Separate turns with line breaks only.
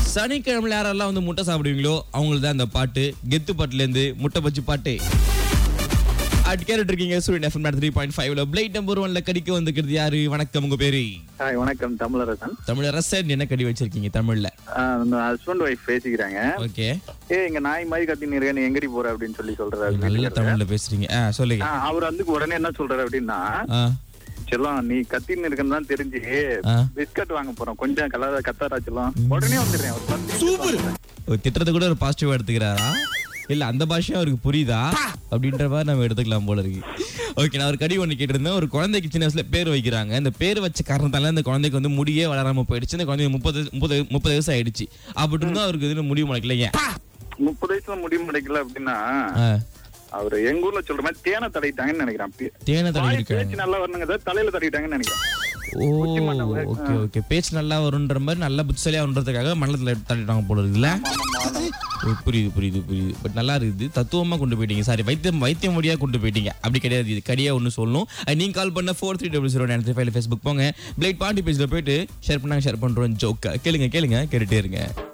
சனிக்கிழமையில யாரெல்லாம் வந்து முட்டை சாப்பிடுவீங்களோ அவங்களுக்கு தான் அந்த பாட்டு கெத்து பாட்டுல இருந்து முட்டை பச்சி பாட்டு அட் கேரட் இருக்கீங்க சூரியன் எஃப்எம் த்ரீ பாயிண்ட் ஃபைவ்ல பிளேட் நம்பர் ஒன்ல கடிக்க வந்துக்கிறது யாரு வணக்கம் உங்க பேரு
ஹாய் வணக்கம் தமிழரசன்
தமிழரசன் என்ன கடி வச்சிருக்கீங்க தமிழ்ல
ஹஸ்பண்ட் ஒய்ஃப் பேசிக்கிறாங்க
ஓகே
ஏ இங்க நாய் மாதிரி கத்தின்னு இருக்க நீ எங்கடி போற அப்படின்னு சொல்லி சொல்றாரு
நல்ல
வீட்டுக்காரரு.
தமிழ்ல பேசுறீங்க ஆ சொல்லுங்க
ஆ, அவர் வந்து உடனே என்ன சொல்றாரு அப்படின்னா
ஆ
செல்லம் நீ கத்தின்னு இருக்குன்னு தான் தெரிஞ்சு
ஆ.
பிஸ்கட் வாங்க போறோம் கொஞ்சம் கலர கத்தாரா செல்லம் உடனே வந்துடுறேன் ஒரு பத்து நிமிஷம்
ஒரு திட்டத்தை கூட ஒரு பாசிட்டிவா எடுத்துக்கிறாரா இல்ல அந்த பாஷையும் அவருக்கு புரியுதா அப்படின்ற மாதிரி நம்ம எடுத்துக்கலாம் போல இருக்கு ஓகே நான் ஒரு கடி ஒண்ணு கேட்டிருந்தேன் ஒரு குழந்தைக்கு சின்ன வயசுல பேர் வைக்கிறாங்க இந்த பேர் வச்ச காரணத்தால அந்த குழந்தைக்கு வந்து முடியே வளராம போயிடுச்சு இந்த குழந்தைக்கு முப்பது முப்பது முப்பது வயசு ஆயிடுச்சு அப்படி இருந்தா அவருக்கு இது முடிவு முளைக்கல ஏன்
முப்பது வயசுல முடிவு முடிக்கல அப்படின்னா
ஆ,
அவரு எங்க ஊர்ல சொல்ற மாதிரி தேனை தடவிட்டாங்கன்னு நினைக்கிறேன் அப்படி.
தேனை தடவி
வாய்
இருக்காங்க
பேச்சு நல்லா வரணுங்க சார் தலையில தடவிட்டாங்கன்னு நினைக்கிறேன்
ஓ
புத்தி மண்டபம்.
ஓகே ஓகே பேச்சு நல்லா வரும்ன்ற மாதிரி நல்ல புத்திசாலியா வருன்றதுக்காக மண்டலத்துல தள்ளிட்டாங்க போல இருக்குல்ல ஓ, புரியுது புரியுது புரியுது பட் நல்லா இருக்குது தத்துவமா கொண்டு போயிட்டீங்க சாரி வைத்தியம் வைத்தியம் மொழியா கொண்டு போயிட்டீங்க அப்படி கிடையாது இது கடியா ஒன்று சொல்லணும் அஹ் நீங்க கால் பண்ண four three double zero nine three five Facebook போங்க பிளேட் பாண்டி பேஜ்ல போயிட்டு ஷேர் பண்ணாங்க ஷேர் பண்றோம் ஜோக்கா கேளுங்க கேளுங்க கேட்டுட்டே இருங்க